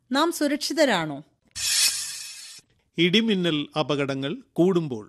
നാം സുരക്ഷിതരാണോ ഇടിമിന്നൽ അപകടങ്ങൾ കൂടുമ്പോൾ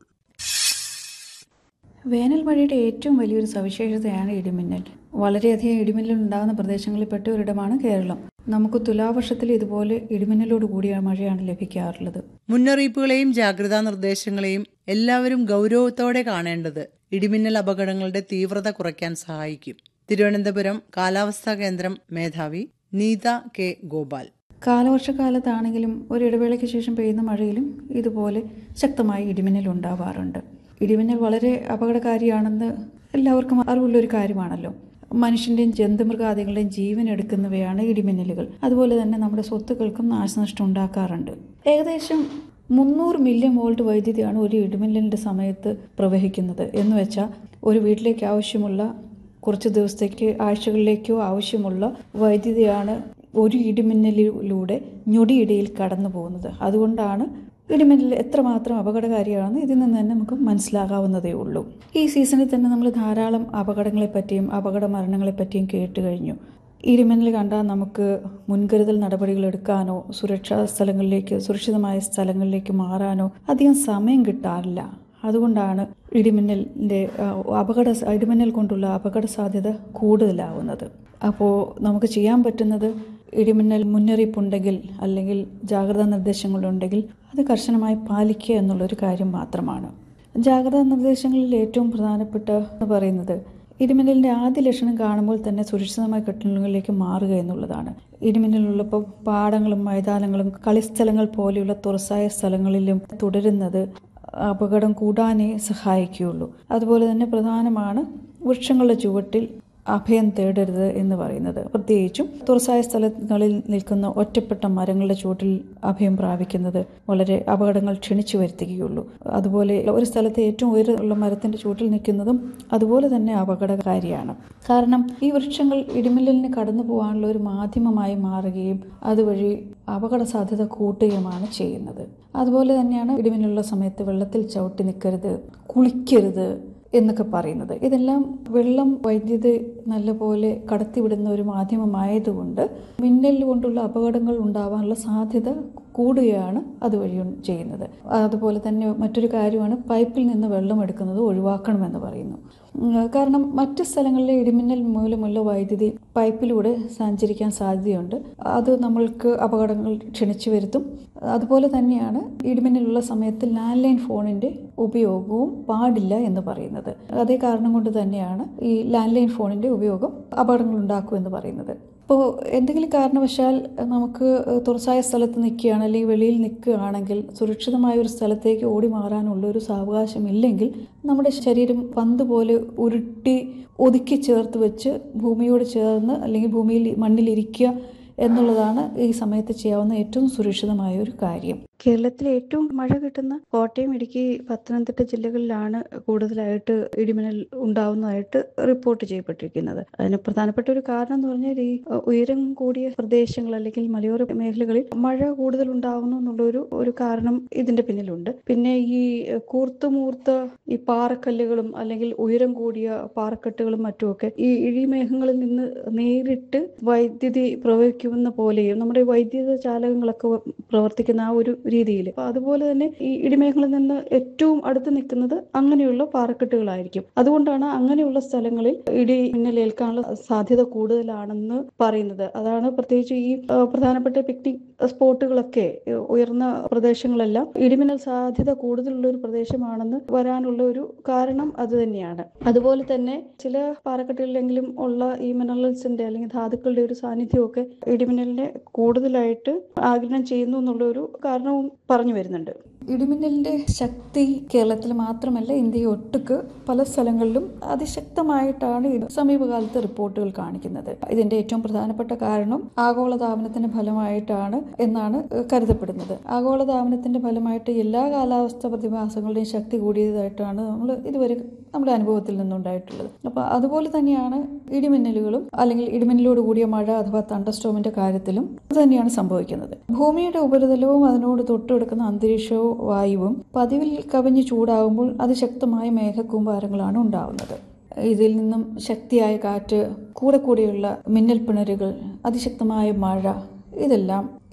വേനൽ മഴയുടെ ഏറ്റവും വലിയൊരു സവിശേഷതയാണ് ഇടിമിന്നൽ വളരെയധികം ഇടിമിന്നൽ ഉണ്ടാകുന്ന പ്രദേശങ്ങളിൽപ്പെട്ട ഒരിടമാണ് കേരളം നമുക്ക് തുലാവർഷത്തിൽ ഇതുപോലെ ഇടിമിന്നലോട് കൂടിയ മഴയാണ് ലഭിക്കാറുള്ളത് മുന്നറിയിപ്പുകളെയും ജാഗ്രതാ നിർദ്ദേശങ്ങളെയും എല്ലാവരും ഗൗരവത്തോടെ കാണേണ്ടത് ഇടിമിന്നൽ അപകടങ്ങളുടെ തീവ്രത കുറയ്ക്കാൻ സഹായിക്കും തിരുവനന്തപുരം കാലാവസ്ഥാ കേന്ദ്രം മേധാവി നീത കെ ഗോപാൽ കാലവർഷക്കാലത്താണെങ്കിലും ഒരു ഇടവേളയ്ക്ക് ശേഷം പെയ്യുന്ന മഴയിലും ഇതുപോലെ ശക്തമായി ഇടിമിന്നൽ ഉണ്ടാവാറുണ്ട് ഇടിമിന്നൽ വളരെ അപകടകാരിയാണെന്ന് എല്ലാവർക്കും അറിവുള്ളൊരു കാര്യമാണല്ലോ മനുഷ്യൻ്റെയും ജന്തുമൃഗാദികളുടെയും ജീവൻ എടുക്കുന്നവയാണ് ഇടിമിന്നലുകൾ അതുപോലെ തന്നെ നമ്മുടെ സ്വത്തുക്കൾക്കും നാശനഷ്ടം ഉണ്ടാക്കാറുണ്ട് ഏകദേശം മുന്നൂറ് മില്യൺ വോൾട്ട് വൈദ്യുതിയാണ് ഒരു ഇടിമിന്നലിൻ്റെ സമയത്ത് പ്രവഹിക്കുന്നത് എന്ന് വെച്ചാൽ ഒരു വീട്ടിലേക്ക് ആവശ്യമുള്ള കുറച്ച് ദിവസത്തേക്ക് ആഴ്ചകളിലേക്കോ ആവശ്യമുള്ള വൈദ്യുതിയാണ് ഒരു ഇടിമിന്നലിലൂടെ ഞൊടിയിടയിൽ കടന്നു പോകുന്നത് അതുകൊണ്ടാണ് ഇടിമിന്നൽ എത്രമാത്രം അപകടകാരിയാണെന്ന് ഇതിൽ നിന്ന് തന്നെ നമുക്ക് മനസ്സിലാകാവുന്നതേ ഉള്ളൂ ഈ സീസണിൽ തന്നെ നമ്മൾ ധാരാളം അപകടങ്ങളെപ്പറ്റിയും അപകട മരണങ്ങളെപ്പറ്റിയും കേട്ട് കഴിഞ്ഞു ഇടിമിന്നൽ കണ്ടാൽ നമുക്ക് മുൻകരുതൽ നടപടികൾ എടുക്കാനോ സുരക്ഷാ സ്ഥലങ്ങളിലേക്ക് സുരക്ഷിതമായ സ്ഥലങ്ങളിലേക്ക് മാറാനോ അധികം സമയം കിട്ടാറില്ല അതുകൊണ്ടാണ് ഇടിമിന്നലിൻ്റെ അപകട ഇടിമിന്നൽ കൊണ്ടുള്ള അപകട സാധ്യത കൂടുതലാവുന്നത് അപ്പോൾ നമുക്ക് ചെയ്യാൻ പറ്റുന്നത് ഇടിമിന്നൽ മുന്നറിയിപ്പുണ്ടെങ്കിൽ അല്ലെങ്കിൽ ജാഗ്രതാ നിർദ്ദേശങ്ങളുണ്ടെങ്കിൽ അത് കർശനമായി പാലിക്കുക എന്നുള്ളൊരു കാര്യം മാത്രമാണ് ജാഗ്രതാ നിർദ്ദേശങ്ങളിൽ ഏറ്റവും പ്രധാനപ്പെട്ട എന്ന് പറയുന്നത് ഇടിമിന്നലിൻ്റെ ആദ്യ ലക്ഷണം കാണുമ്പോൾ തന്നെ സുരക്ഷിതമായ കെട്ടിടങ്ങളിലേക്ക് മാറുക എന്നുള്ളതാണ് ഇടിമിന്നലുള്ളപ്പോൾ പാടങ്ങളും മൈതാനങ്ങളും കളിസ്ഥലങ്ങൾ പോലെയുള്ള തുറസായ സ്ഥലങ്ങളിലും തുടരുന്നത് അപകടം കൂടാനേ സഹായിക്കുകയുള്ളൂ അതുപോലെ തന്നെ പ്രധാനമാണ് വൃക്ഷങ്ങളുടെ ചുവട്ടിൽ അഭയം തേടരുത് എന്ന് പറയുന്നത് പ്രത്യേകിച്ചും തുറസായ സ്ഥലങ്ങളിൽ നിൽക്കുന്ന ഒറ്റപ്പെട്ട മരങ്ങളുടെ ചുവട്ടിൽ അഭയം പ്രാപിക്കുന്നത് വളരെ അപകടങ്ങൾ ക്ഷണിച്ചു വരുത്തുകയുള്ളൂ അതുപോലെ ഒരു സ്ഥലത്ത് ഏറ്റവും ഉയരമുള്ള മരത്തിന്റെ ചുവട്ടിൽ നിൽക്കുന്നതും അതുപോലെ തന്നെ അപകടകാരിയാണ് കാരണം ഈ വൃക്ഷങ്ങൾ ഇടിമിന്നലിന് കടന്നു പോകാനുള്ള ഒരു മാധ്യമമായി മാറുകയും അതുവഴി അപകട സാധ്യത കൂട്ടുകയുമാണ് ചെയ്യുന്നത് അതുപോലെ തന്നെയാണ് ഇടിമിന്നലുള്ള സമയത്ത് വെള്ളത്തിൽ ചവിട്ടി നിൽക്കരുത് കുളിക്കരുത് എന്നൊക്കെ പറയുന്നത് ഇതെല്ലാം വെള്ളം വൈദ്യുതി നല്ലപോലെ കടത്തിവിടുന്ന ഒരു മാധ്യമമായതുകൊണ്ട് മിന്നൽ കൊണ്ടുള്ള അപകടങ്ങൾ ഉണ്ടാവാനുള്ള സാധ്യത കൂടുകയാണ് അതുവഴി ചെയ്യുന്നത് അതുപോലെ തന്നെ മറ്റൊരു കാര്യമാണ് പൈപ്പിൽ നിന്ന് വെള്ളം എടുക്കുന്നത് ഒഴിവാക്കണമെന്ന് പറയുന്നു കാരണം മറ്റ് സ്ഥലങ്ങളിലെ ഇടിമിന്നൽ മൂലമുള്ള വൈദ്യുതി പൈപ്പിലൂടെ സഞ്ചരിക്കാൻ സാധ്യതയുണ്ട് അത് നമ്മൾക്ക് അപകടങ്ങൾ ക്ഷണിച്ചു വരുത്തും അതുപോലെ തന്നെയാണ് ഇടിമിന്നലുള്ള സമയത്ത് ലാൻഡ് ലൈൻ ഫോണിൻ്റെ ഉപയോഗവും പാടില്ല എന്ന് പറയുന്നത് അതേ കാരണം കൊണ്ട് തന്നെയാണ് ഈ ലാൻഡ് ലൈൻ ഫോണിൻ്റെ ഉപയോഗം അപകടങ്ങൾ ഉണ്ടാക്കും എന്ന് പറയുന്നത് ഇപ്പോൾ എന്തെങ്കിലും കാരണവശാൽ നമുക്ക് തുറസായ സ്ഥലത്ത് നിൽക്കുകയാണ് അല്ലെങ്കിൽ വെളിയിൽ നിൽക്കുകയാണെങ്കിൽ സുരക്ഷിതമായ ഒരു സ്ഥലത്തേക്ക് ഓടി മാറാനുള്ള ഒരു സാവകാശം ഇല്ലെങ്കിൽ നമ്മുടെ ശരീരം പന്ത് പോലെ ഉരുട്ടി ഒതുക്കി ചേർത്ത് വെച്ച് ഭൂമിയോട് ചേർന്ന് അല്ലെങ്കിൽ ഭൂമിയിൽ മണ്ണിലിരിക്കുക എന്നുള്ളതാണ് ഈ സമയത്ത് ചെയ്യാവുന്ന ഏറ്റവും സുരക്ഷിതമായ ഒരു കാര്യം കേരളത്തിലെ ഏറ്റവും മഴ കിട്ടുന്ന കോട്ടയം ഇടുക്കി പത്തനംതിട്ട ജില്ലകളിലാണ് കൂടുതലായിട്ട് ഇടിമിന്നൽ ഉണ്ടാവുന്നതായിട്ട് റിപ്പോർട്ട് ചെയ്യപ്പെട്ടിരിക്കുന്നത് അതിന് പ്രധാനപ്പെട്ട ഒരു കാരണം എന്ന് പറഞ്ഞാൽ ഈ ഉയരം കൂടിയ പ്രദേശങ്ങൾ അല്ലെങ്കിൽ മലയോര മേഖലകളിൽ മഴ കൂടുതൽ ഉണ്ടാവുന്നു എന്നുള്ളൊരു ഒരു കാരണം ഇതിന്റെ പിന്നിലുണ്ട് പിന്നെ ഈ കൂർത്തുമൂർത്ത ഈ പാറക്കല്ലുകളും അല്ലെങ്കിൽ ഉയരം കൂടിയ പാറക്കെട്ടുകളും മറ്റുമൊക്കെ ഈ ഇഴിമേഘങ്ങളിൽ നിന്ന് നേരിട്ട് വൈദ്യുതി പ്രവഹിക്കുന്ന പോലെയും നമ്മുടെ വൈദ്യുത ചാലകങ്ങളൊക്കെ പ്രവർത്തിക്കുന്ന ആ ഒരു രീതിയിൽ അപ്പൊ അതുപോലെ തന്നെ ഈ ഇടിമേഘങ്ങളിൽ നിന്ന് ഏറ്റവും അടുത്ത് നിൽക്കുന്നത് അങ്ങനെയുള്ള പാറക്കെട്ടുകളായിരിക്കും അതുകൊണ്ടാണ് അങ്ങനെയുള്ള സ്ഥലങ്ങളിൽ ഇടി മിന്നലേൽക്കാനുള്ള സാധ്യത കൂടുതലാണെന്ന് പറയുന്നത് അതാണ് പ്രത്യേകിച്ച് ഈ പ്രധാനപ്പെട്ട പിക്നിക് സ്പോട്ടുകളൊക്കെ ഉയർന്ന പ്രദേശങ്ങളെല്ലാം ഇടിമിന്നൽ സാധ്യത കൂടുതലുള്ള ഒരു പ്രദേശമാണെന്ന് വരാനുള്ള ഒരു കാരണം അത് തന്നെയാണ് അതുപോലെ തന്നെ ചില പാറക്കെട്ടുകളിലെങ്കിലും ഉള്ള ഈ മിനറൽസിന്റെ അല്ലെങ്കിൽ ധാതുക്കളുടെ ഒരു സാന്നിധ്യമൊക്കെ ഇടിമിന്നലിനെ കൂടുതലായിട്ട് ആഗിരണം ചെയ്യുന്നു എന്നുള്ള ഒരു കാരണവും പറഞ്ഞു വരുന്നുണ്ട് ഇടിമിന്നലിന്റെ ശക്തി കേരളത്തിൽ മാത്രമല്ല ഇന്ത്യ ഒട്ടുക്ക് പല സ്ഥലങ്ങളിലും അതിശക്തമായിട്ടാണ് സമീപകാലത്ത് റിപ്പോർട്ടുകൾ കാണിക്കുന്നത് ഇതിന്റെ ഏറ്റവും പ്രധാനപ്പെട്ട കാരണം ആഗോളതാപനത്തിന്റെ ഫലമായിട്ടാണ് എന്നാണ് കരുതപ്പെടുന്നത് ആഗോളതാപനത്തിന്റെ ഫലമായിട്ട് എല്ലാ കാലാവസ്ഥ പ്രതിഭാസങ്ങളുടെയും ശക്തി കൂടിയതായിട്ടാണ് നമ്മൾ ഇതുവരെ നമ്മുടെ അനുഭവത്തിൽ നിന്നുണ്ടായിട്ടുള്ളത് അപ്പോൾ അതുപോലെ തന്നെയാണ് ഇടിമിന്നലുകളും അല്ലെങ്കിൽ ഇടിമിന്നലോട് കൂടിയ മഴ അഥവാ തണ്ടർസ്റ്റോമിന്റെ കാര്യത്തിലും അത് തന്നെയാണ് സംഭവിക്കുന്നത് ഭൂമിയുടെ ഉപരിതലവും അതിനോട് തൊട്ടുകിടക്കുന്ന അന്തരീക്ഷവും വായുവും പതിവിൽ കവിഞ്ഞ് ചൂടാകുമ്പോൾ അതിശക്തമായ മേഘക്കൂമ്പാരങ്ങളാണ് ഉണ്ടാവുന്നത് ഇതിൽ നിന്നും ശക്തിയായ കാറ്റ് കൂടെ കൂടെയുള്ള മിന്നൽ പിണരുകൾ അതിശക്തമായ മഴ ഇതെല്ലാം